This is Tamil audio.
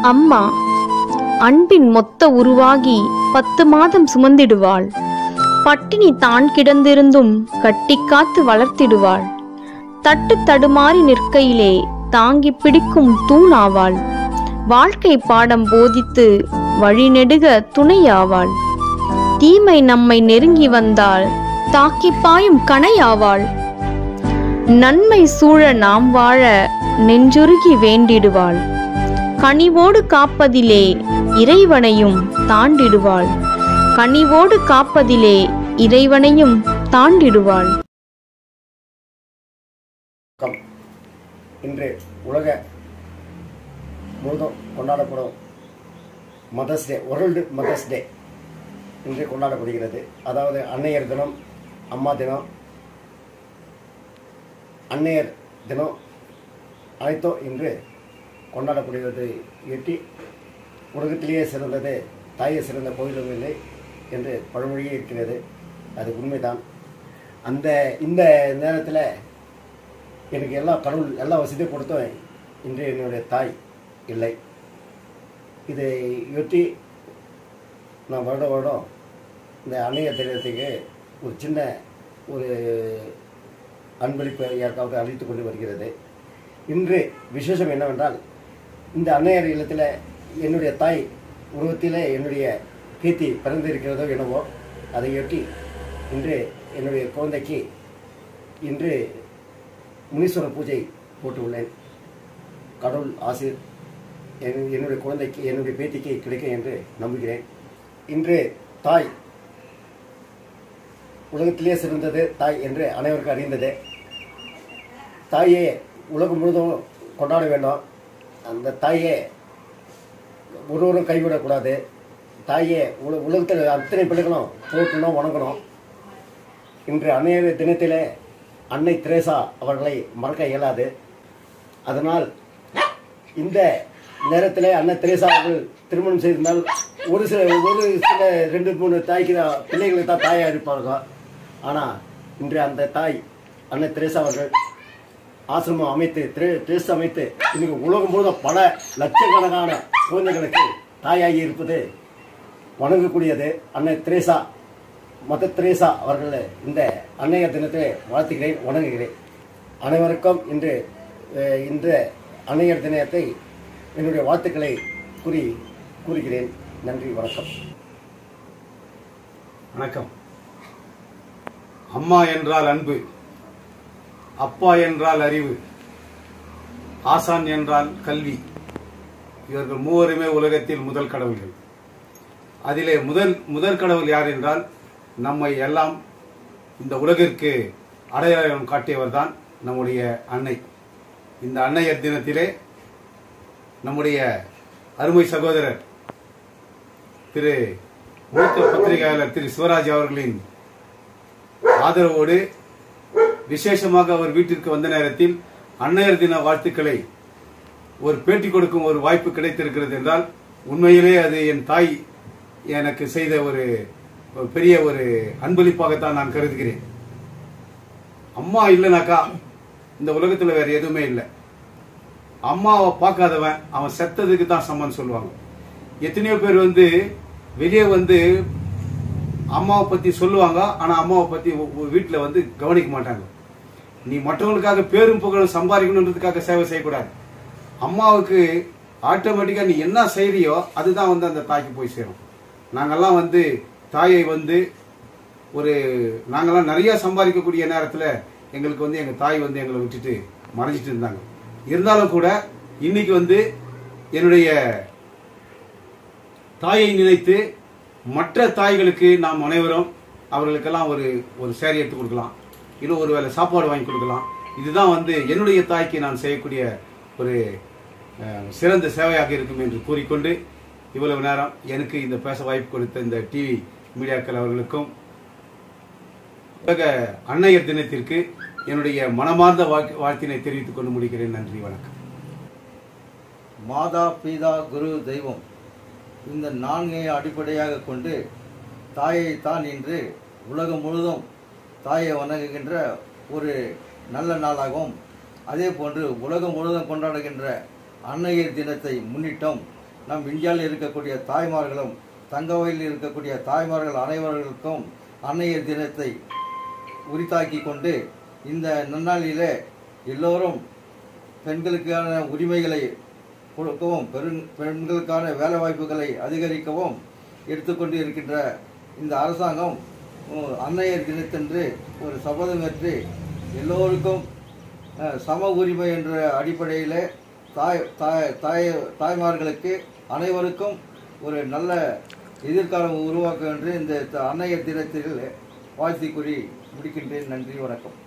அம்மா அன்பின் மொத்த உருவாகி பத்து மாதம் சுமந்திடுவாள் பட்டினி தான் கிடந்திருந்தும் கட்டி காத்து வளர்த்திடுவாள் தட்டு தடுமாறி நிற்கையிலே தாங்கி பிடிக்கும் தூணாவாள் வாழ்க்கை பாடம் போதித்து வழிநெடுக துணையாவாள் தீமை நம்மை நெருங்கி வந்தால் தாக்கி பாயும் கணையாவாள் நன்மை சூழ நாம் வாழ நெஞ்சுருகி வேண்டிடுவாள் கனிவோடு காப்பதிலே இறைவனையும் தாண்டிடுவாள் கனிவோடு காப்பதிலே இறைவனையும் தாண்டிடுவாள் வணக்கம் இன்று உலக முழுதும் கொண்டாடப்படும் Mother's Day World Mother's Day இன்று கொண்டாடப்படுகிறது அதாவது அன்னையர் தினம் அம்மா தினம் அன்னையர் தினம் அனைத்தும் இன்று கொண்டாடப்படுகிறது எட்டி உலகத்திலேயே சிறந்தது தாயை சிறந்த கோயிலும் இல்லை என்று பழமொழியே இருக்கிறது அது உண்மைதான் அந்த இந்த நேரத்தில் எனக்கு எல்லா கடவுள் எல்லா வசதியும் கொடுத்தோம் இன்று என்னுடைய தாய் இல்லை இதை ஒட்டி நான் வருட வருடம் இந்த அன்னைய தினத்துக்கு ஒரு சின்ன ஒரு அன்பளிப்பை யாருக்காவது அளித்து கொண்டு வருகிறது இன்று விசேஷம் என்னவென்றால் இந்த அன்னையர் இல்லத்தில் என்னுடைய தாய் உருவத்திலே என்னுடைய பேத்தி பிறந்திருக்கிறதோ என்னவோ அதையொட்டி இன்று என்னுடைய குழந்தைக்கு இன்று முனீஸ்வர பூஜை போட்டுள்ளேன் கடவுள் ஆசிர் என்- என்னுடைய குழந்தைக்கு என்னுடைய பேத்திக்கு கிடைக்கும் என்று நம்புகிறேன் இன்று தாய் உலகத்திலே சிறந்தது தாய் என்று அனைவருக்கும் அறிந்தது தாயே உலகம் முழுதும் கொண்டாட வேண்டும் அந்த தாயே ஒருவரும் கைவிடக்கூடாது தாயே உல உலகத்தில் அத்தனை பிள்ளைகளும் போட்டணும் வணங்கணும் இன்று அன்னைய தினத்திலே அன்னை திரேசா அவர்களை மறக்க இயலாது அதனால் இந்த நேரத்தில் அன்னை திரேசா அவர்கள் திருமணம் செய்திருந்தால் ஒரு சில ஒரு சில ரெண்டு மூணு தாய்க்கு தான் பிள்ளைகளுக்கு தான் தாயாக இருப்பார்கள் ஆனால் இன்று அந்த தாய் அன்னை திரேசா அவர்கள் ஆசிரமம் அமைத்து திரு- திரேசா அமைத்து இன்னைக்கு உலகம் முழுவதும் பல லட்சக்கணக்கான குழந்தைகளுக்கு தாயாகி இருப்பது வணங்கக்கூடியது அன்னை திரேசா மத திரேசா அவர்கள் இந்த அன்னையர் தினத்தை வாழ்த்துகிறேன் வணங்குகிறேன் அனைவருக்கும் இன்று அஹ், இந்த அன்னையர் தினத்தை என்னுடைய வாழ்த்துக்களை கூறி கூறுகிறேன் நன்றி வணக்கம் வணக்கம் அம்மா என்றால் அன்பு அப்பா என்றால் அறிவு ஆசான் என்றால் கல்வி இவர்கள் மூவருமே உலகத்தில் முதல் கடவுள்கள் அதிலே முதல் முதல் கடவுள் யார் என்றால் நம்மை எல்லாம் இந்த உலகிற்கு அடையாளம் காட்டியவர்தான் நம்முடைய அன்னை இந்த அன்னையர் தினத்திலே நம்முடைய அருமை சகோதரர் திரு மூத்த பத்திரிகையாளர் திரு சிவராஜ் அவர்களின் ஆதரவோடு விசேஷமாக அவர் வீட்டிற்கு வந்த நேரத்தில் அன்னையர் தின வாழ்த்துக்களை ஒரு பேட்டி கொடுக்கும் ஒரு வாய்ப்பு கிடைத்திருக்கிறது என்றால் உண்மையிலே அது என் தாய் எனக்கு செய்த ஒரு ஒரு பெரிய ஒரு அன்பளிப்பாகத்தான் நான் கருதுகிறேன் அம்மா இல்லைனாக்கா இந்த உலகத்துல வேற எதுவுமே இல்லை அம்மாவை பார்க்காதவன் அவன் செத்ததுக்கு தான் சம்மன் சொல்லுவாங்க எத்தனையோ பேர் வந்து வெளியே வந்து அம்மாவை பத்தி சொல்லுவாங்க ஆனா அம்மாவை பத்தி ஒ- ஒ- வீட்டுல வந்து கவனிக்க மாட்டாங்க நீ மற்றவங்களுக்காக பேரும் புகழும் சம்பாதிக்கணுன்றதுக்காக சேவை செய்யக்கூடாது அம்மாவுக்கு ஆட்டோமேட்டிக்கா நீ என்ன செய்றியோ அதுதான் வந்து அந்த தாய்க்கு போய் சேரும் நாங்கெல்லாம் வந்து தாயை வந்து ஒரு நாங்கெல்லாம் நிறைய சம்பாதிக்கக்கூடிய நேரத்துல எங்களுக்கு வந்து எங்க தாய் வந்து எங்களை விட்டுட்டு மறைஞ்சிட்டு இருந்தாங்க இருந்தாலும் கூட இன்னைக்கு வந்து என்னுடைய தாயை நினைத்து மற்ற தாய்களுக்கு நாம் அனைவரும் அவர்களுக்கெல்லாம் ஒரு ஒரு சேரி எடுத்து கொடுக்கலாம் இல்லை ஒரு வேளை சாப்பாடு வாங்கி கொடுக்கலாம் இதுதான் வந்து என்னுடைய தாய்க்கு நான் செய்யக்கூடிய ஒரு அஹ், சிறந்த சேவையாக இருக்கும் என்று கூறிக்கொண்டு இவ்வளவு நேரம் எனக்கு இந்த பேச வாய்ப்பு கொடுத்த இந்த டிவி மீடியாக்கள் அவர்களுக்கும் உலக அன்னையர் தினத்திற்கு என்னுடைய மனமார்ந்த வாழ்- வாழ்த்தினை தெரிவித்துக் கொண்டு முடிக்கிறேன் நன்றி வணக்கம் மாதா பிதா குரு தெய்வம் இந்த நான்கை அடிப்படையாக கொண்டு தாயை தான் இன்று உலகம் முழுதும் தாயை வணங்குகின்ற ஒரு நல்ல நாளாகவும் அதே போன்று உலகம் முழுவதும் கொண்டாடுகின்ற அன்னையர் தினத்தை முன்னிட்டும் நம் இந்தியாவில் இருக்கக்கூடிய தாய்மார்களும் தங்கவயலில் இருக்கக்கூடிய தாய்மார்கள் அனைவர்களுக்கும் அன்னையர் தினத்தை உரித்தாக்கி கொண்டு இந்த நன்னாளிலே எல்லோரும் பெண்களுக்கான உரிமைகளை கொடுக்கவும் பெரும் பெண்களுக்கான வேலை வாய்ப்புகளை அதிகரிக்கவும் எடுத்துக்கொண்டு இருக்கின்ற இந்த அரசாங்கம் உம், அன்னையர் தினத்தன்று ஒரு சபதம் ஏற்று எல்லோருக்கும் அஹ், சம உரிமை என்ற அடிப்படையில் தாய் தாய் தாய் தாய்மார்களுக்கு அனைவருக்கும் ஒரு நல்ல எதிர்காலம் உருவாக்க என்று இந்த த- அன்னையர் தினத்தில் வாழ்த்தி கூறி முடிக்கின்றேன் நன்றி வணக்கம்